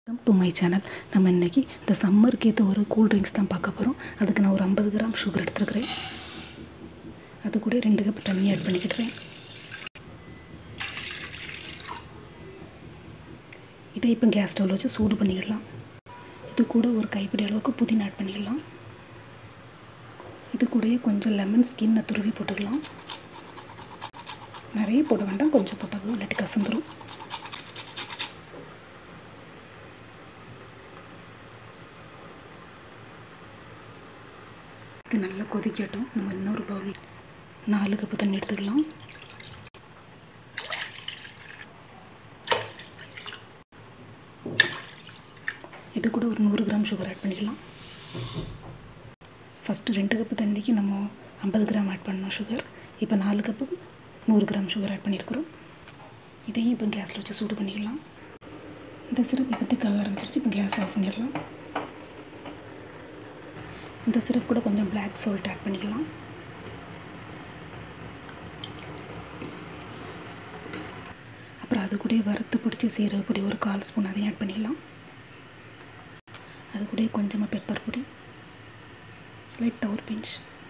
welcome to my channel நம்ம இன்றைக்கி இந்த சம்மருக்கு ஏற்ற ஒரு கூல் ட்ரிங்க்ஸ் தான் பார்க்க போகிறோம் அதுக்கு நான் ஒரு ஐம்பது கிராம் சுகர் எடுத்துருக்கிறேன் அது கூட ரெண்டு கப் தண்ணி ஆட் பண்ணிக்கிட்டுறேன் இதை இப்போ கேஸ் ஸ்டவ்வில் வச்சு சூடு பண்ணிக்கிடலாம் இது கூட ஒரு கைப்பிடி அளவுக்கு புதினா ஆட் பண்ணிக்கலாம் இது கூடயே கொஞ்சம் லெமன் ஸ்கின்னை துருவி போட்டுக்கலாம் நிறைய போட வேண்டாம் கொஞ்சம் போட்டால் போதும் இல்லாட்டி கசந்துரும் இது நல்லா கொதிக்கட்டும் நம்ம இன்னொரு பவுல் நாலு கப்பு தண்ணி எடுத்துக்கலாம் இது கூட ஒரு நூறு கிராம் சுகர் ஆட் பண்ணிக்கலாம் ஃபஸ்ட்டு ரெண்டு கப்பு தண்ணிக்கு நம்ம ஐம்பது கிராம் ஆட் பண்ணோம் சுகர் இப்போ நாலு கப்புக்கு நூறு கிராம் சுகர் ஆட் பண்ணியிருக்கிறோம் இதையும் இப்போ கேஸில் வச்சு சூடு பண்ணிக்கலாம் இந்த சிரப் இப்போ திக்காக ஆரம்பிச்சிருச்சு இப்போ கேஸ் ஆஃப் பண்ணிடலாம் இந்த சிரப் கூட கொஞ்சம் பிளாக் சால்ட் ஆட் பண்ணிக்கலாம் அப்புறம் அது கூட வறுத்து பிடிச்சி சீரக பொடி ஒரு கால் ஸ்பூன் அதையும் ஆட் பண்ணிக்கலாம் அது கூட கொஞ்சமாக பெப்பர் பொடி லைட்டாக ஒரு பிஞ்ச்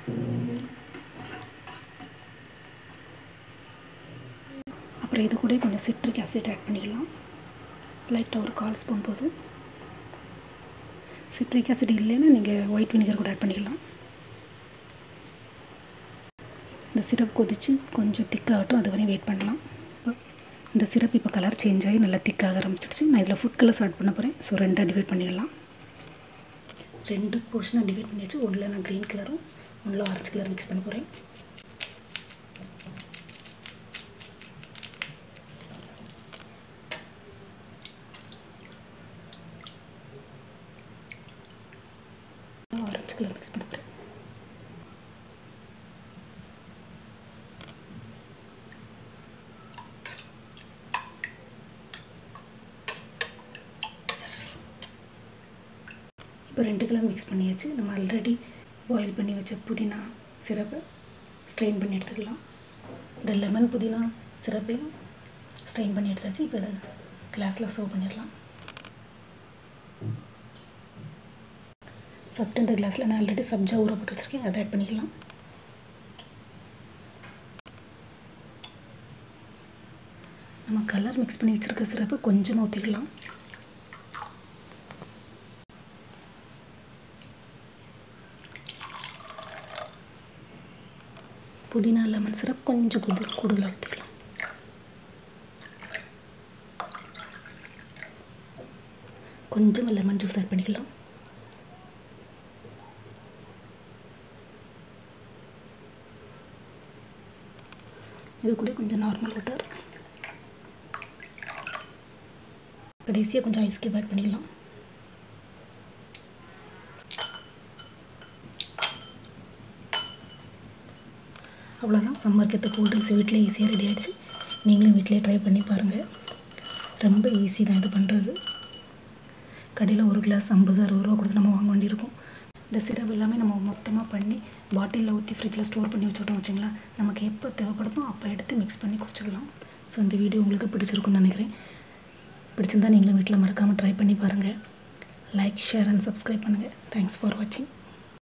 அப்புறம் இது கூட கொஞ்சம் சிட்ரிக் ஆசிட் ஆட் பண்ணிக்கலாம் லைட்டாக ஒரு கால் ஸ்பூன் போதும் சிட்ரிக் ஆசிட் இல்லைன்னா நீங்கள் ஒயிட் வினிகர் கூட ஆட் பண்ணிக்கலாம் இந்த சிரப் கொதித்து கொஞ்சம் திக்காகட்டும் அது வரையும் வெயிட் பண்ணலாம் இந்த சிரப் இப்போ கலர் சேஞ்ச் ஆகி நல்லா திக்காக ஆரம்பிச்சிடுச்சு நான் இதில் ஃபுட் கலர்ஸ் ஆட் பண்ண போகிறேன் ஸோ ரெண்டாக டிவைட் பண்ணிடலாம் ரெண்டு போர்ஷனாக டிவைட் பண்ணியாச்சு ஒன்றில் நான் க்ரீன் கலரும் ஒன்றில் ஆரஞ்சு கலர் மிக்ஸ் பண்ண போகிறேன் ஆரஞ்சு கலர் மிக்ஸ் பண்ண போகிறேன் இப்போ ரெண்டு கலர் மிக்ஸ் பண்ணியாச்சு நம்ம ஆல்ரெடி பாயில் பண்ணி வச்ச புதினா சிரப்பை ஸ்ட்ரெயின் பண்ணி எடுத்துக்கலாம் இந்த லெமன் புதினா சிரப்பையும் ஸ்ட்ரெயின் பண்ணி எடுத்தாச்சு இப்போ இதை கிளாஸில் சர்வ் பண்ணிடலாம் ஃபஸ்ட்டு இந்த கிளாஸில் நான் ஆல்ரெடி சப்ஜா ஊற போட்டு வச்சுருக்கேன் அதை ஆட் பண்ணிக்கலாம் நம்ம கலர் மிக்ஸ் பண்ணி வச்சுருக்க சிரப்பு கொஞ்சமாக ஊற்றிக்கலாம் புதினா லெமன் சிரப் கொஞ்சம் கூடுதல் கூடுதலாக ஊற்றிக்கலாம் கொஞ்சமாக லெமன் ஜூஸ் ஆட் பண்ணிக்கலாம் இது கூட கொஞ்சம் நார்மல் வாட்டர் கடைசியாக கொஞ்சம் ஐஸ் கியூப் ஆட் பண்ணிக்கலாம் அவ்வளோதான் சம்மருக்கு ஏற்ற கூல் ட்ரிங்க்ஸ் வீட்டில் ஈஸியாக ரெடி ஆகிடுச்சு நீங்களும் வீட்டிலே ட்ரை பண்ணி பாருங்கள் ரொம்ப ஈஸி தான் இது பண்ணுறது கடையில் ஒரு கிளாஸ் ஐம்பது அறுபது ரூபா கொடுத்து நம்ம வாங்க வேண்டியிருக்கும் இந்த சிரப் எல்லாமே நம்ம மொத்தமாக பண்ணி பாட்டிலில் ஊற்றி ஃப்ரிட்ஜில் ஸ்டோர் பண்ணி வச்சுக்கிட்டோம் வச்சுங்களா நமக்கு எப்போ தேவைப்படுமோ அப்போ எடுத்து மிக்ஸ் பண்ணி குடிச்சிக்கலாம் ஸோ இந்த வீடியோ உங்களுக்கு பிடிச்சிருக்குன்னு நினைக்கிறேன் பிடிச்சிருந்தா நீங்களும் வீட்டில் மறக்காமல் ட்ரை பண்ணி பாருங்கள் லைக் ஷேர் அண்ட் சப்ஸ்கிரைப் பண்ணுங்கள் தேங்க்ஸ் ஃபார் வாட்சிங்